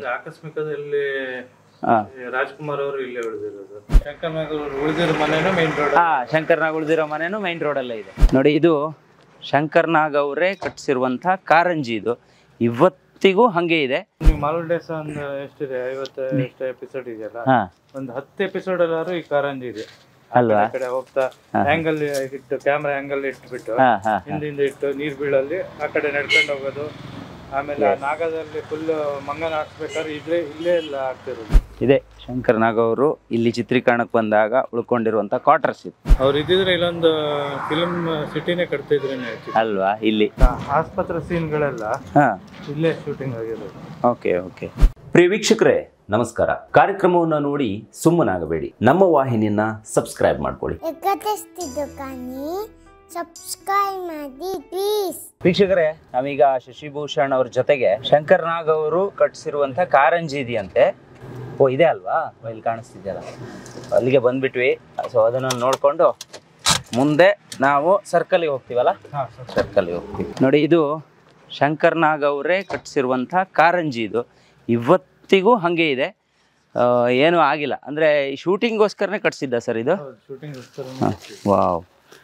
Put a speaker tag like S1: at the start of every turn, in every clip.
S1: ಅಂದ್ರೆ ಆಕಸ್ಮಿಕದಲ್ಲಿ
S2: ಹಾ
S1: ಈ ರಾಜ್ಕುಮಾರ್ ಅವರು ಇಲ್ಲೇ ಉಳಿದಿರೋದು ಶಂಕರ್ ನಾಗ್ ಅವರು ಉಳಿದಿರೋ ಮನೆನೂ ಮೇನ್ ರೋಡ್
S2: ಹಾ ಶಂಕರ್ನಾಗ್ ಉಳಿದಿರೋ ಮನೆನೂ ಮೈನ್ ರೋಡಲ್ಲೇ ಇದೆ ನೋಡಿ ಇದು ಶಂಕರ್ನಾಗ್ ಅವರೇ ಕಟ್ಸಿರುವಂಥ ಕಾರಂಜಿ ಇದು ಇವತ್ತಿಗೂ ಹಂಗೆ ಇದೆ
S1: ನೀವು ಮಾಲೂರ್ ಡೇಸ್ ಒಂದು ಎಷ್ಟಿದೆ ಐವತ್ತು ಎಷ್ಟು ಎಪಿಸೋಡ್ ಇದೆಯಲ್ಲ
S2: ಹಾ
S1: ಒಂದು ಹತ್ತು ಎಪಿಸೋಡ್ ಎಲ್ಲಾರು ಈ ಕಾರಂಜಿ ಇದೆ
S2: ಅಲ್ವಾ
S1: ಆ ಕಡೆ ಹೋಗ್ತಾ ಆಂಗಲ್ ಇಟ್ಟು ಕ್ಯಾಮ್ರಾ ಆಂಗಲ್ ಇಟ್ಬಿಟ್ಟು
S2: ಹಾ ಹಾ
S1: ಹಿಂದಿಂದ ಇಟ್ಟು ನೀರ್ ಬೀಳಲ್ಲಿ ಆ ಕಡೆ ನಡ್ಕೊಂಡು ಹೋಗೋದು ಆಮೇಲೆ ಆ ನಾಗದಲ್ಲಿ ಫುಲ್ ಮಂಗನ ಆಡ್ಸ್ಬೇಕಾದ್ರೆ ಇಲ್ಲೇ ಇಲ್ಲೇ ಎಲ್ಲ ಆಗ್ತಿರೋದು
S2: ಇದೆ ಶಂಕರ್ನಾಗ್ ಅವರು ಇಲ್ಲಿ ಚಿತ್ರೀಕರಣಕ್ಕೆ ಬಂದಾಗ ಉಳ್ಕೊಂಡಿರುವಂಥ ಕ್ವಾರ್ಟರ್ಸ್ ಇದು
S1: ಅವ್ರು ಇದ್ದಿದ್ರೆ ಇಲ್ಲೊಂದು ಫಿಲ್ಮ್ ಸಿಟಿನೇ ಕಟ್ತಿದ್ರೇನೆ
S2: ಅಲ್ವಾ ಇಲ್ಲಿ
S1: ಆಸ್ಪತ್ರೆ ಸೀನ್ಗಳೆಲ್ಲ
S2: ಹಾ
S1: ಇಲ್ಲೇ ಶೂಟಿಂಗ್ ಆಗಿರೋದು
S2: ಓಕೆ ಓಕೆ
S3: ಪ್ರಿಯ ವೀಕ್ಷಕರೇ ನಮಸ್ಕಾರ ಕಾರ್ಯಕ್ರಮವನ್ನು ನೋಡಿ ಸುಮ್ಮನಾಗಬೇಡಿ ನಮ್ಮ ವಾಹಿನಿಯನ್ನ ಸಬ್ಸ್ಕ್ರೈಬ್ ಮಾಡ್ಕೊಳ್ಳಿ
S4: ಎಕತೆಸ್ತಿದ್ದು ಕಾನಿ ಸಬ್ಸ್ಕ್ರೈಬ್ ಮಾಡಿ ಪ್ಲೀಸ್
S2: ವೀಕ್ಷಕರೇ ನಾವೀಗ ಶಶಿಭೂಷಣ್ ಅವ್ರ ಜೊತೆಗೆ ಶಂಕರ್ನಾಗ್ ಅವರು ಕಟ್ಸಿರುವಂಥ ಕಾರಂಜಿ ಇದೆಯಂತೆ ಓ ಇದೆ ಅಲ್ವಾ ಓ, ಇಲ್ಲಿ ಕಾಣಿಸ್ತಿದೆಯಲ್ಲ ಅಲ್ಲಿಗೆ ಬಂದ್ಬಿಟ್ವಿ ಸೊ ಅದನ್ನು ನೋಡಿಕೊಂಡು ಮುಂದೆ ನಾವು ಸರ್ಕಲ್ಗೆ ಹೋಗ್ತೀವಲ್ಲ ಸರ್ಕಲ್ಗೆ ಹೋಗ್ತೀವಿ ನೋಡಿ ಇದು ಶಂಕರ್ನಾಗ್ ಅವರೇ ಕಟ್ಸಿರುವಂಥ ಕಾರಂಜಿ ಇದು ಇವತ್ತಿಗೂ ಹಾಗೆ ಇದೆ ಆ, ಏನೂ ಆಗಿಲ್ಲ ಅಂದರೆ ಶೂಟಿಂಗ್ಗೋಸ್ಕರನೇ ಕಟ್ಸಿದ್ದ ಸರ್ ಇದು
S1: ಶೂಟಿಂಗ್
S2: ವಾವ್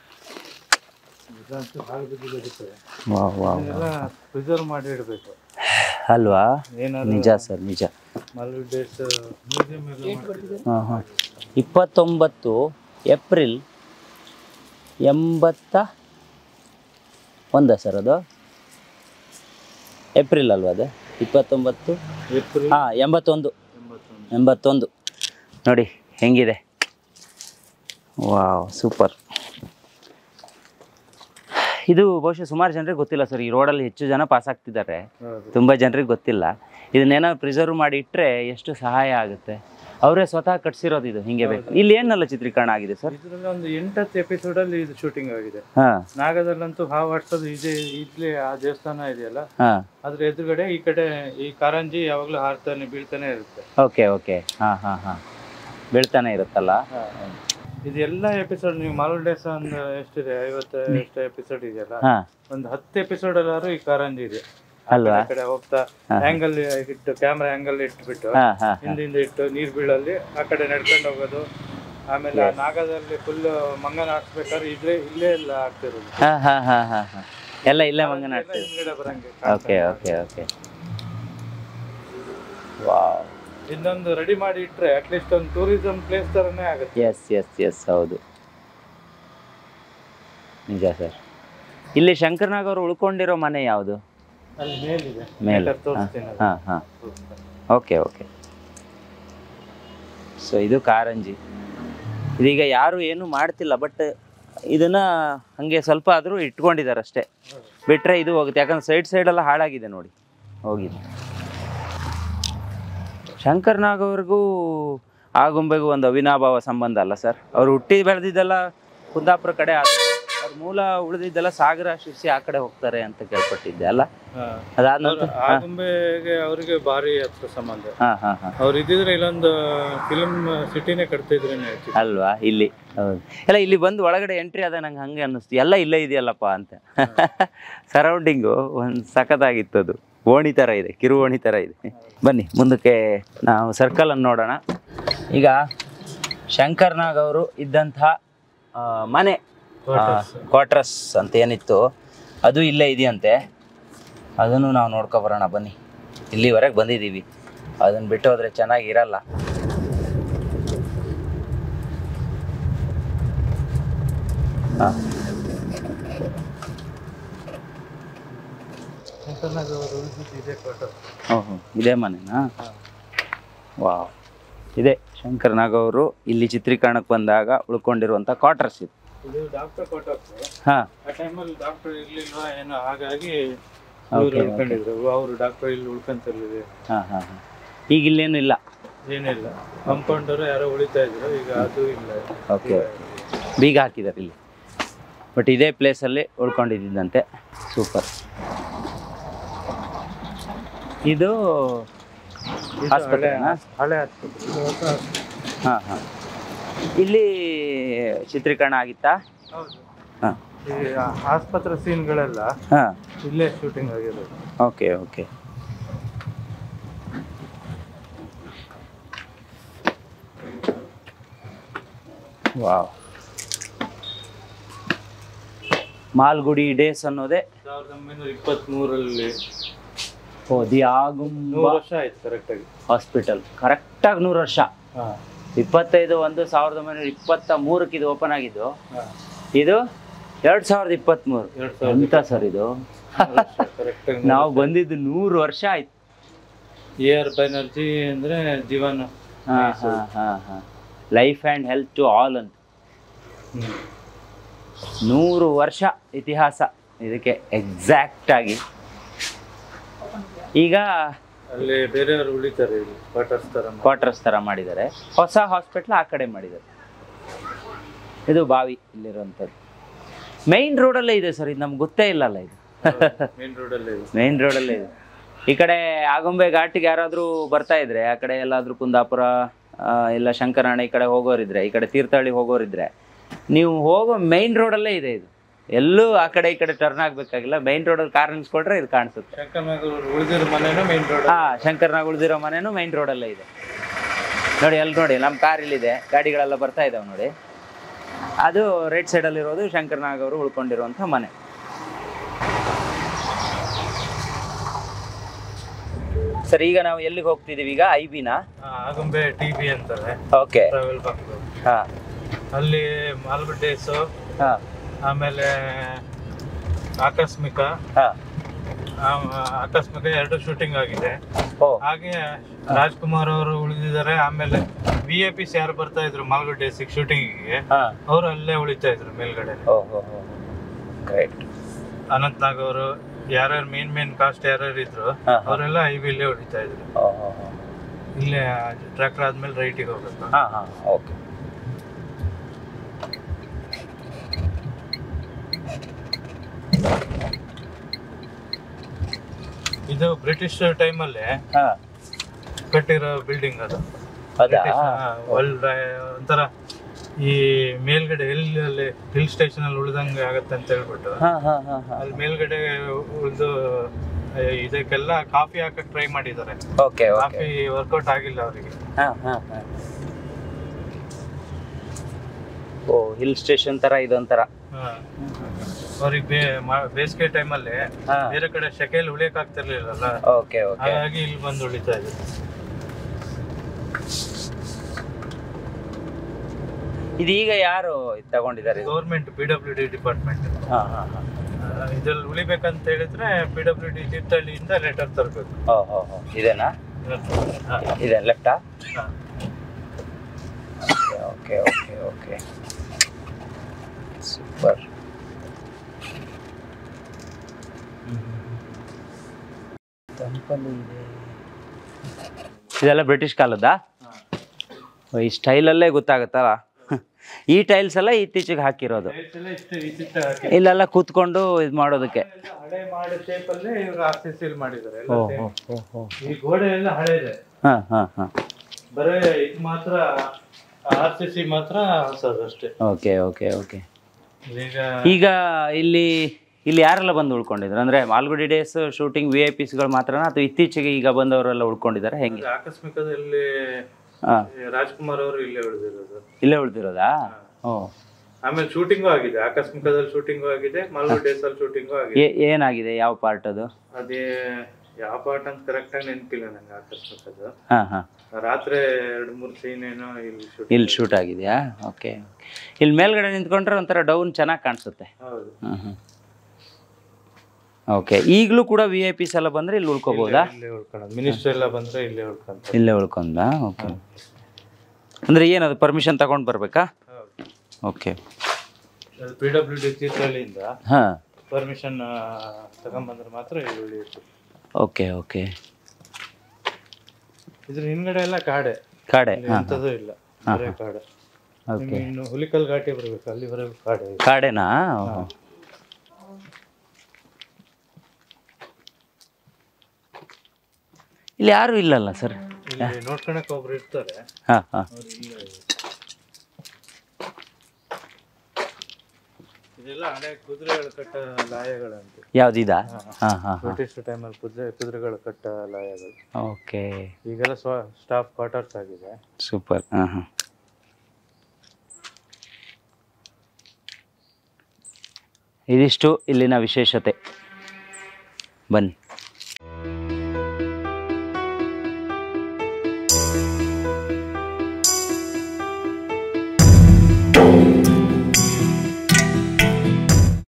S2: ವಾವ್ ವಾವ್
S1: ಎಲ್ಲ ಪ್ರಿಸರ್ವ್ ಮಾಡಿ ಇಡಬೇಕು
S2: ಅಲ್ವಾ
S1: ಏನಾದ್ರು
S2: ನಿಜ ಸರ್ ನಿಜ
S1: ಮಾಲೂರ್ ಡೇಸ್ ಮ್ಯೂಸಿಯಂ ಎಲ್ಲ ಮಾಡ್ತಿದ್ದಾರೆ.
S2: ಹಾಂ ಹಾಂ ಇಪ್ಪತ್ತೊಂಬತ್ತು ಏಪ್ರಿಲ್ ಎಂಬತ್ತ ಒಂದ ಸರ್ ಅದು ಏಪ್ರಿಲ್ ಅಲ್ವಾ ಅದು ಇಪ್ಪತ್ತೊಂಬತ್ತು
S1: ಏಪ್ರಿಲ್
S2: ಹಾಂ ಎಂಬತ್ತೊಂದು
S1: ಎಂಬತ್ತೊಂದು
S2: ಎಂಬತ್ತೊಂದು ನೋಡಿ ಹೆಂಗಿದೆ ವಾವ್ ಸೂಪರ್ ಇದು ಬಹುಶಃ ಸುಮಾರು ಜನರಿಗೆ ಗೊತ್ತಿಲ್ಲ ಸರ್ ಈ ರೋಡಲ್ಲಿ ಹೆಚ್ಚು ಜನ ಪಾಸ್ ಆಗ್ತಿದ್ದಾರೆ
S1: ಹೌದು
S2: ತುಂಬ ಜನರಿಗೆ ಗೊತ್ತಿಲ್ಲ ಇದನ್ನೇನೋ ಪ್ರಿಸರ್ವ್ ಮಾಡಿ ಇಟ್ಟರೆ ಎಷ್ಟು ಸಹಾಯ ಆಗುತ್ತೆ ಅವರೇ ಸ್ವತಃ ಕಟ್ಸಿರೋದು ಇದು ಹಿಂಗೆ ಬೇಕು ಇಲ್ಲಿ ಏನೆಲ್ಲ ಚಿತ್ರೀಕರಣ ಆಗಿದೆ ಸರ್
S1: ಇದ್ರಲ್ಲಿ ಒಂದು ಎಂಟತ್ತು ಎಪಿಸೋಡ್ ಅಲ್ಲಿ ಇದು ಶೂಟಿಂಗ್ ಆಗಿದೆ
S2: ಹಾಂ
S1: ನಾಗದಲ್ಲಂತೂ ಹಾವು ಆಡ್ಸೋದು ಇದೆ ಇಡ್ಲಿ ಆ ದೇವಸ್ಥಾನ ಇದೆಯಲ್ಲ
S2: ಹಾಂ
S1: ಅದ್ರ ಎದುರುಗಡೆ ಈ ಕಡೆ ಈ ಕಾರಂಜಿ ಯಾವಾಗ್ಲೂ ಹಾರ್ತಾನೆ ಬೀಳ್ತಾನೆ ಇರುತ್ತೆ
S2: ಓಕೆ ಓಕೆ ಹಾಂ ಹಾಂ ಹಾಂ ಬೀಳ್ತಾನೆ ಇರುತ್ತಲ್ಲ
S1: ಇದೆಲ್ಲ ಎಪಿಸೋಡ್ ನೀವು ಮಾಲೂರ್ ಡೇಸ್ ಒಂದು ಎಷ್ಟಿದೆ ಐವತ್ತು ಎಷ್ಟು ಎಪಿಸೋಡ್ ಇದೆಯಲ್ಲ
S2: ಹಾಂ
S1: ಒಂದು ಹತ್ತು ಎಪಿಸೋಡ್ ಎಲ್ಲಾರು ಈ ಕಾರಂಜಿ ಇದೆ ಆ
S2: ಅಲ್ವಾ?
S1: ಕಡೆ- ಕಡೆ ಹೋಗ್ತಾ ಆಂಗಲ್ ಇಟ್ಟು ಕ್ಯಾಮ್ರಾ ಆಂಗಲ್ ಇಟ್ಬಿಟ್ಟು
S2: ಹಾಂ ಹಾಂ
S1: ಹಿಂದಿಂದ ಇಟ್ಟು ನೀರ್ ಬೀಳಲ್ಲಿ ಆ ಕಡೆ ನಡ್ಕೊಂಡು ಹೋಗೋದು ಆಮೇಲೆ ಆ ನಾಗದಲ್ಲಿ ಫುಲ್ ಮಂಗನ ಆಡ್ಸ್ಬೇಕಾದ್ರೆ ಇಲ್ಲೇ ಇಲ್ಲೇ ಎಲ್ಲ ಆಗ್ತಿರೋದು
S2: ಹಾಂ ಹಾಂ ಹಾಂ ಹಾಂ ಹಾಂ ಎಲ್ಲ ಇಲ್ಲೇ ಮಂಗನ
S1: ಎಲ್ಲ
S2: ಆಡ್ತೀವಿ
S1: ಹಿಂದ್ಗಡೆ ಬರಂಗೆ
S2: ಓಕೆ ಓಕೆ ಓಕೆ ವಾವ್
S1: ಇನ್ನೊಂದು ರೆಡಿ ಮಾಡಿ ಇಟ್ರೆ ಅಟ್ಲೀಸ್ಟ್ ಒಂದು ಟೂರಿಸಂ ಪ್ಲೇಸ್ ತರನೇ ಆಗುತ್ತೆ
S2: ಎಸ್ ಎಸ್ ಎಸ್ ಹೌದು ನಿಜ ಸರ್ ಇಲ್ಲಿ ಶಂಕರ್ನಾಗ್ ಅವರು ಉಳ್ಕೊಂಡಿರೋ ಮನೆ ಯಾವುದು
S1: ಅಲ್ಲಿ ಮೇಲಿದೆ
S2: ಮೇಲೆ
S1: ಬೇಕಾದ್ರೆ ತೋರಿಸ್ತೀನಿ ಅದು.
S2: ಹಾಂ ಹಾಂ ಓಕೆ ಓಕೆ ಸೊ ಇದು ಕಾರಂಜಿ ಇದೀಗ ಯಾರು ಏನು ಮಾಡ್ತಿಲ್ಲ ಬಟ್ ಇದನ್ನ ಹಾಗೆ ಸ್ವಲ್ಪ ಆದರೂ ಇಟ್ಕೊಂಡಿದ್ದಾರೆ ಅಷ್ಟೇ ಬಿಟ್ಟರೆ ಇದು ಹೋಗುತ್ತೆ ಯಾಕಂದ್ರೆ ಸೈಡ್ ಸೈಡೆಲ್ಲ ಹಾಳಾಗಿದೆ ನೋಡಿ ಹೋಗಿದೆ ಶಂಕರ್ನಾಗ್ ಅವ್ರಿಗೂ ಆಗುಂಬೆಗೂ ಒಂದು ಅವಿನಾಭಾವ ಸಂಬಂಧ ಅಲ್ಲ ಸರ್ ಅವ್ರು ಹುಟ್ಟಿ ಬೆಳೆದಿದ್ದೆಲ್ಲ ಕುಂದಾಪುರ ಕಡೆ ಆದ್ರೆ ಅವ್ರ ಮೂಲ ಉಳಿದಿದ್ದೆಲ್ಲ ಸಾಗರ ಶಿರ್ಸಿ ಆ ಕಡೆ ಹೋಗ್ತಾರೆ ಅಂತ ಕೇಳ್ಪಟ್ಟಿದ್ದೆ ಅಲ್ಲ
S1: ಹಾ.
S2: ಅದಾದ
S1: ಅವ್ರು
S2: ನಂತರ
S1: ಆಗುಂಬೆಗೆ ಅವರಿಗೆ ಭಾರಿ ಹತ್ರ ಸಂಬಂಧ
S2: ಹಾಂ ಹಾಂ ಹಾಂ
S1: ಅವ್ರು ಇದ್ದಿದ್ರೆ ಇಲ್ಲೊಂದು ಫಿಲ್ಮ್ ಸಿಟಿನೇ ಕಟ್ತಿದ್ರೇನೆ ಹೆಚ್ಚು.
S2: ಅಲ್ವಾ ಇಲ್ಲಿ ಹೌದು ಎಲ್ಲ ಇಲ್ಲಿ ಬಂದು ಒಳಗಡೆ ಎಂಟ್ರಿ ಆದ ನಂಗೆ ಹಂಗೆ ಅನ್ನಿಸ್ತು ಎಲ್ಲ ಇಲ್ಲೇ ಇದೆಯಲ್ಲಪ್ಪ ಅಂತ ಸರೌಂಡಿಂಗು ಒಂದು ಸಖತ್ತಾಗಿತ್ತು ಅದು ಓಣಿ ಥರ ಇದೆ ಕಿರು ಓಣಿ ಥರ ಇದೆ ಬನ್ನಿ ಮುಂದಕ್ಕೆ ನಾವು ಸರ್ಕಲನ್ನು ನೋಡೋಣ ಈಗ ಶಂಕರ್ನಾಗ್ ಅವರು ಇದ್ದಂಥ ಆ, ಮನೆ ಕ್ವಾರ್ಟರ್ಸ್ ಅಂತ ಏನಿತ್ತು ಅದು ಇಲ್ಲೇ ಇದೆಯಂತೆ ಅದನ್ನು ನಾವು ನೋಡ್ಕೊಬರೋಣ ಬನ್ನಿ ಇಲ್ಲಿವರೆಗೆ ಬಂದಿದ್ದೀವಿ ಅದನ್ನು ಬಿಟ್ಟು ಹೋದರೆ ಚೆನ್ನಾಗಿರಲ್ಲ ಹಾಂ
S1: ಶಂಕರ್ನಾಗ್ ಅವರು ಉಳಿದಿದ್ದು ಇದೇ quarter.
S2: ಓಹೋ ಇದೇ ಮನೆನಾ ವಾವ್ ಇದೆ ಶಂಕರ್ನಾಗ್ ಅವರು ಇಲ್ಲಿ ಚಿತ್ರೀಕರಣಕ್ಕೆ ಬಂದಾಗ ಉಳ್ಕೊಂಡಿರುವಂಥ ಕ್ವಾರ್ಟರ್ಸ್ ಇದು
S1: ಇದು ಡಾಕ್ಟರ್ ಕ್ವಾರ್ಟರ್ಸ್
S2: ಹಾಂ
S1: ಆ ಟೈಮಲ್ಲಿ ಡಾಕ್ಟರ್ ಇರ್ಲಿಲ್ವಾ ಏನೋ ಹಾಗಾಗಿ
S2: Okay,
S1: ಇವ್ರು ಉಳ್ಕೊಂಡಿದ್ರು ಅವರು ಡಾಕ್ಟರ್ ಇಲ್ಲಿ ಉಳ್ಕೊಂತಿರ್ಲಿದೆ
S2: ಹಾಂ ಹಾಂ ಹಾಂ ಈಗ ಇಲ್ಲೇನು ಇಲ್ಲ
S1: ಏನಿಲ್ಲ ಕಂಪೌಂಡರ್ ಯಾರೋ ಉಳಿತಾ ಇದ್ರು ಈಗ ಅದು ಇಲ್ಲ
S2: ಓಕೆ ಬೀಗ ಹಾಕಿದ್ದಾರೆ ಇಲ್ಲಿ ಬಟ್ ಇದೇ ಪ್ಲೇಸಲ್ಲಿ ಉಳ್ಕೊಂಡಿದ್ದಂತೆ ಸೂಪರ್ ಇದು
S1: ಇದು
S2: ಆಸ್ಪತ್ರೆನಾ?
S1: ಹಳೆ- ಹಳೆ ಆಸ್ಪತ್ರೆ ಇದು ಹೊಸ ಆಸ್ಪತ್ರೆ.
S2: ಹಾಂ ಹಾಂ ಇಲ್ಲಿ ಚಿತ್ರೀಕರಣ ಆಗಿತ್ತಾ
S1: ಹೌದು
S2: ಹಾಂ
S1: ಈ ಆಸ್ಪತ್ರೆ ಸೀನ್ಗಳೆಲ್ಲ
S2: ಹಾಂ
S1: ಇಲ್ಲೇ ಶೂಟಿಂಗ್ ಆಗಿರೋದು
S2: okay okay wow Malgudi days ಅನ್ನೋದೇ
S1: ಸಾವಿರದ ಒಂಬೈನೂರ ಇಪ್ಪತ್ತ್ಮೂರಲ್ಲಿ
S2: ಓ ದಿ ಆಗುಂಬ
S1: ನೂರು ವರ್ಷ ಆಯ್ತು ಕರೆಕ್ಟಾಗಿ
S2: ಹಾಸ್ಪಿಟಲ್ ಕರೆಕ್ಟಾಗಿ ನೂರು ವರ್ಷ
S1: ಹಾಂ
S2: ಇಪ್ಪತ್ತೈದು ಒಂದು ಸಾವಿರದ ಒಂಬೈನೂರ ಇಪ್ಪತ್ತ ಮೂರಕ್ಕೆ ಇದು ಓಪನ್ ಆಗಿದ್ದು
S1: ಹಾಂ
S2: ಇದು ಎರಡು ಸಾವಿರದ ಇಪ್ಪತ್ತ್ಮೂರು
S1: ಎರಡು ಸಾವಿರದ
S2: ಎಂತ ಸರ್ ಇದು
S1: ಕರೆಕ್ಟಾಗಿ
S2: ನಾವು ಬಂದಿದ್ದು ನೂರು ವರ್ಷ ಆಯ್ತು
S1: ಏರ್ ಬೆನರ್ಜಿ ಅಂದರೆ ಜೀವನ
S2: ಹಾ ಹಾ ಹಾ ಹಾ life and health to all ಅಂತ
S1: ಹ್ಮ್.
S2: ನೂರು ವರ್ಷ ಇತಿಹಾಸ ಇದಕ್ಕೆ ಎಕ್ಸಾಕ್ಟ್ ಆಗಿ ಈಗ
S1: ಅಲ್ಲಿ ಬೇರೆಯವರು ಉಳಿತಾರೆ ಇಲ್ಲಿ ಕ್ವಾರ್ಟರ್ಸ್ ಥರ ಮಾಡಿ.
S2: ಕ್ವಾರ್ಟರ್ಸ್ ಥರ ಮಾಡಿದ್ದಾರೆ ಹೊಸ ಹಾಸ್ಪಿಟ್ಲ್ ಆ ಕಡೆ ಮಾಡಿದ್ದಾರೆ ಇದು ಬಾವಿ ಇಲ್ಲಿರುವಂಥದ್ದು ಮೈನ್ ರೋಡಲ್ಲೇ ಇದೆ ಸರ್ ಇದು ನಮ್ಗೆ ಗೊತ್ತೇ ಇಲ್ಲಲ್ಲ ಇದು
S1: ಮೇನ್ ರೋಡಲ್ಲೇ ಇದೆ
S2: ಮೈನ್ ರೋಡಲ್ಲೇ ಇದೆ ಈ ಕಡೆ ಆಗುಂಬೆ ಘಾಟಿಗೆ ಯಾರಾದರೂ ಬರ್ತಾ ಇದ್ರೆ ಆ ಕಡೆ ಎಲ್ಲಾದರೂ ಕುಂದಾಪುರ ಆ, ಇಲ್ಲ ಶಂಕರನಾಣ ಈ ಕಡೆ ಹೋಗೋರಿದ್ರೆ ಈ ಕಡೆ ತೀರ್ಥಹಳ್ಳಿ ಹೋಗೋರಿದ್ರೆ ನೀವು ಹೋಗೋ ಮೈನ್ ರೋಡಲ್ಲೇ ಇದೆ ಇದು ಎಲ್ಲೂ ಆ ಕಡೆ ಈ ಕಡೆ ಟರ್ನ್ ಆಗಬೇಕಾಗಿಲ್ಲ ಮೈನ್ ರೋಡಲ್ಲಿ ಕಾರ್ ನಿಲ್ಸ್ಕೊಟ್ರೆ ಇದು ಕಾಣಿಸುತ್ತೆ
S1: ಶಂಕರನಾಗೂರು ಉಳಿದಿರೋ ಮನೆನೂ ಮೇನ್ ರೋಡ್
S2: ಹಾ ಶಂಕರ್ನಾಗ್ ಉಳಿದಿರೋ ಮನೆನೂ ಮೈನ್ ರೋಡಲ್ಲೇ ಇದೆ ನೋಡಿ ಅಲ್ಲಿ ನೋಡಿ ನಮ್ಮ ಕಾರ್ ಇಲ್ಲಿದೆ ಗಾಡಿಗಳೆಲ್ಲ ಬರ್ತಾ ಇದಾವೆ ನೋಡಿ ಅದು ರೈಟ್ ಸೈಡಲ್ಲಿರೋದು ಶಂಕರ್ನಾಗ್ ಅವರು ಉಳ್ಕೊಂಡಿರುವಂಥ ಮನೆ ಸರ್ ಈಗ ನಾವು ಎಲ್ಲಿಗೆ ಹೋಗ್ತಿದೀವಿ ಈಗ ಐ ಬಿನ
S1: ಆಗುಂಬೆ ಟಿ ಬಿ ಅಂತಾರೆ
S2: ಓಕೆ
S1: ಟ್ರಾವೆಲ್ ಬಂಕ್
S2: ಹಾ
S1: ಅಲ್ಲಿ ಮಾಲ್ಗುಡ್ಡೇಸು
S2: ಹಾ
S1: ಆಮೇಲೆ ಆಕಸ್ಮಿಕ
S2: ಹಾ
S1: ಆ, ಆಕಸ್ಮಿಕ ಎರಡು ಶೂಟಿಂಗ್ ಆಗಿದೆ
S2: ಓ
S1: ಹಾಗೆ ರಾಜ್ಕುಮಾರ್ ಅವರು ಉಳಿದಿದ್ದಾರೆ ಆಮೇಲೆ ವಿ ಎ ಪಿಸ್ ಯಾರು ಬರ್ತಾ ಇದ್ರು ಮಾಲ್ಗುಡ್ಡೇಸಿಗೆ ಶೂಟಿಂಗಿಗೆ
S2: ಹಾ
S1: ಅವರು ಅಲ್ಲೇ ಉಳಿತಾ ಇದ್ರು ಮೇಲ್ಗಡೆ
S2: ಓ ಹೋ ಹೋ ಗ್ರೇಟ್
S1: ಅನಂತ್ ನಾಗ್ ಅವರು ಯಾರ್ಯಾರು ಮೇನ್ ಮೇನ್ ಕಾಸ್ಟ್ ಯಾರ್ಯಾರು ಇದ್ರು
S2: ಹಾ.
S1: ಅವರೆಲ್ಲ ಐ ವಿ ಇಲ್ಲೇ ಉಳಿತಾ ಇದ್ರು
S2: ಓ ಹೋ ಹೋ
S1: ಇಲ್ಲೇ ಟ್ರ್ಯಾಕ್ಟರ್ ಆದ್ಮೇಲೆ ರೈಟಿಗೆ ಹೋಗ್ಬೇಕು
S2: ಹಾ ಹಾ ಓಕೆ
S1: ಇದು ಬ್ರಿಟಿಷ್ ಟೈಮಲ್ಲಿ
S2: ಹಾ
S1: ಕಟ್ಟಿರೋ ಬಿಲ್ಡಿಂಗ್ ಅದು
S2: ಹೌದಾ
S1: ವರ್ಲ್ಡ್ ಒಂಥರ ಈ ಮೇಲ್ಗಡೆ ಎಲ್ಲಿ ಹಿಲ್ ಸ್ಟೇಷನ್ ಅಲ್ಲಿ ಉಳಿದಂಗೆ ಆಗತ್ತೆ ಅಂತ ಹೇಳ್ಬಿಟ್ಟು
S2: ಹಾ ಹಾ ಹಾ ಹಾ
S1: ಅಲ್ಲಿ ಮೇಲ್ಗಡೆ ಉಳಿದು ಇದಕ್ಕೆಲ್ಲ ಕಾಫಿ ಹಾಕಕ್ ಟ್ರೈ ಮಾಡಿದ್ದಾರೆ
S2: ಓಕೆ ಓಕೆ
S1: ಕಾಫಿ ವರ್ಕೌಟ್ ಆಗಿಲ್ಲ ಅವರಿಗೆ
S2: ಹಾ ಹಾ ಹಾ ಓ ಹಿಲ್ ಸ್ಟೇಷನ್ ತರ ಇದೊಂಥರ
S1: ಅವ್ರಿಗೆ ಬೇಸಿಗೆ ಟೈಮಲ್ಲಿ
S2: ಹಾ
S1: ಬೇರೆ ಕಡೆ ಶೆಕೆಯಲ್ಲಿ ಉಳಿಯಕ್ ಆಗ್ತಿರ್ಲಿಲ್ಲಲ್ಲ
S2: ಓಕೆ ಓಕೆ
S1: ಹಾಗಾಗಿ ಇಲ್ಲಿ ಬಂದು ಉಳಿತಾ ಇದೆ
S2: ಇದೀಗ ಯಾರು ಇದ್ ತಗೊಂಡಿದ್ದಾರೆ ಇದು
S1: government P W D department
S2: ಹಾ ಹಾ ಹಾ
S1: ಇದ್ರಲ್ಲಿ ಉಳಿಬೇಕಂತ ಹೇಳಿದ್ರೆ ಪಿ ಡಬ್ಲ್ಯೂ ಡಿ ತೀರ್ಥಹಳ್ಳಿಯಿಂದ ಲೆಟರ್ ತರಬೇಕು
S2: ಓ ಹೋ ಹೋ ಇದೇನಾ ಇದೆ ಲೆಫ್ಟಾ ಓಕೆ ಓಕೆ ಓಕೆ ಸೂಪರ್ ತಂಪಲ್ಲಿ ಇದೆ ಇದೆಲ್ಲ ಬ್ರಿಟಿಷ್ ಕಾಲದ್ದಾ ಓ, ಈ ಸ್ಟೈಲಲ್ಲೇ ಗೊತ್ತಾಗುತ್ತಲ್ಲ ಈ ಟೈಲ್ಸ್ ಎಲ್ಲ ಇತ್ತೀಚೆಗೆ ಹಾಕಿರೋದು
S1: ಇಷ್ಟು ಇಷ್ಟಿಷ್ಟ ಹಾಕಿ
S2: ಇಲ್ಲೆಲ್ಲ ಕೂತ್ಕೊಂಡು ಇದು ಮಾಡೋದಕ್ಕೆ
S1: ಹಳೆ ಮಾಡೋ ಶೇಪ್ ಅಲ್ಲೇ ಇವ್ರು ಆರ್ ಸಿ ಸಿಲ್ ಮಾಡಿದ್ದಾರೆ ಎಲ್ಲ
S2: ಓ
S1: same.
S2: ಹೋ ಹೋ ಹೋ
S1: ಈ ಗೋಡೆ ಎಲ್ಲ ಹಳೆ ಇದೆ
S2: ಹಾಂ ಹಾಂ ಹಾಂ
S1: ಬರೇ ಇದು ಮಾತ್ರ ಆರ್ ಸಿ ಸಿ ಮಾತ್ರ ಹೊಸದು ಅಷ್ಟೇ
S2: ಓಕೆ ಓಕೆ ಓಕೆ
S1: ಈಗ
S2: ಈಗ ಇಲ್ಲಿ ಇಲ್ಲಿ ಯಾರೆಲ್ಲ ಬಂದು ಉಳ್ಕೊಂಡಿದ್ರು ಅಂದ್ರೆ Malgudi days shooting V I ಪಿಸ್ಗಳು ಮಾತ್ರನಾ ಅಥವಾ ಇತ್ತೀಚೆಗೆ ಈಗ ಬಂದವರೆಲ್ಲ ಉಳ್ಕೊಂಡಿದ್ದಾರೆ ಹೆಂಗೆ
S1: ಆಕಸ್ಮಿಕದಲ್ಲಿ
S2: ಹಾ
S1: ರಾಜ್ಕುಮಾರ್ ಅವರು ಇಲ್ಲೇ ಉಳಿದಿರೋದು
S2: ಇಲ್ಲೇ ಉಳ್ದಿರೋದಾ ಓ
S1: ಆಮೇಲೆ ಶೂಟಿಂಗು ಆಗಿದೆ ಆಕಸ್ಮಿಕದಲ್ಲಿ ಶೂಟಿಂಗು ಆಗಿದೆ ಮಾಲ್ಗುಡ್ ಡೇಸ್ ಅಲ್ಲಿ ಶೂಟಿಂಗು ಆಗಿದೆ
S2: ಏ- ಏನಾಗಿದೆ ಯಾವ ಪಾರ್ಟ್ ಅದು
S1: ಅದೇ ಯಾವ ಪಾರ್ಟ್ ಅಂತ ಕರೆಕ್ಟ್ ಆಗಿ ನೆನಪಿಲ್ಲ ನಂಗೆ ಆಕಸ್ಮಿಕದ್ದು
S2: ಹಾ ಹಾ
S1: ರಾತ್ರಿ ಎರಡು ಮೂರು ಸೀನ್ ಏನೋ ಇಲ್ಲಿ ಶೂಟ್
S2: ಇಲ್ಲಿ ಶೂಟ್ ಆಗಿದೆಯಾ ಓಕೆ ಇಲ್ಲಿ ಮೇಲ್ಗಡೆ ನಿಂತ್ಕೊಂಡ್ರೆ ಒಂಥರ ಡೌನ್ ಚೆನ್ನಾಗಿ ಕಾಣಿಸುತ್ತೆ
S1: ಹೌದು
S2: ಹ್ಮ್ ಹ್ಮ್ ಓಕೆ ಈಗಲೂ ಕೂಡ ವಿ ಐ ಪಿಸ್ ಎಲ್ಲ ಬಂದ್ರೆ ಇಲ್ಲಿ ಉಳ್ಕೋಬಹುದಾ
S1: ಇಲ್ಲೇ ಉಳ್ಕೊಳ್ಳೋದು ಮಿನಿಸ್ಟರ್ ಎಲ್ಲ ಬಂದ್ರೆ ಇಲ್ಲೇ ಉಳ್ಕೊಂತ
S2: ಇಲ್ಲೇ ಉಳ್ಕೊಂಡ ಓಕೆ ಅಂದ್ರೆ ಏನದು ಪರ್ಮಿಷನ್ ತಗೊಂಡು ಬರ್ಬೇಕಾ
S1: ಹೌದು
S2: ಓಕೆ
S1: ಪಿ ಡಬ್ಲ್ಯೂ ಡಿ ತೀರ್ಥಹಳ್ಳಿಯಿಂದ
S2: ಹಾ
S1: ಪರ್ಮಿಷನ್ ತಗೊಂಬಂದ್ರೆ ಮಾತ್ರ ಇಲ್ಲಿ ಉಳಿಯುತ್ತೆ
S2: ಓಕೆ ಓಕೆ
S1: ಇದ್ರ ಹಿಂದ್ಗಡೆ ಎಲ್ಲ ಕಾಡೆ
S2: ಕಾಡೆ
S1: ಇಲ್ಲಿ
S2: ಹಾ
S1: ಎಂಥದೂ ಇಲ್ಲ ಬರೇ ಕಾಡೆ
S2: ಓಕೆ
S1: ನಿಮ್ಗೆ ಇನ್ನು ಹುಲಿಕಲ್ ಘಾಟಿ ಬರ್ಬೇಕು ಅಲ್ಲಿವರೆಗೂ ಕಾಡೆ ಇದೆ.
S2: ಕಾಡೆನಾ ಓಹೋ. ಇಲ್ಲಿ ಯಾರು ಇಲ್ಲಲ್ಲ ಸರ್
S1: ಇಲ್ಲಿ ನೋಡ್ಕೊಳಕ್ ಒಬ್ರು ಇರ್ತಾರೆ
S2: ಹಾ ಹಾ
S1: ಅವ್ರು ಇಲ್ಲೇ ಇದೆಲ್ಲ ಹಳೆ ಕುದುರೆಗಳು ಕಟ್ಟ ಲಾಯಗಳಂತೆ
S2: ಯಾವ್ದಿದಾ ಹಾ ಹಾ ಹಾ
S1: ಬ್ರಿಟಿಷ್ ಟೈಮಲ್ಲಿ ಕುದುರೆ ಕುದುರೆಗಳು ಕಟ್ಟ ಲಾಯಗಳು
S2: ಓಕೆ
S1: ಈಗೆಲ್ಲ ಸ್ವ ಸ್ಟಾಫ್ ಕ್ವಾರ್ಟರ್ಸ್ ಆಗಿದೆ
S2: ಸೂಪರ್ ಹಾಂ ಹಾಂ ಇದಿಷ್ಟು ಇಲ್ಲಿನ ವಿಶೇಷತೆ ಬನ್ನಿ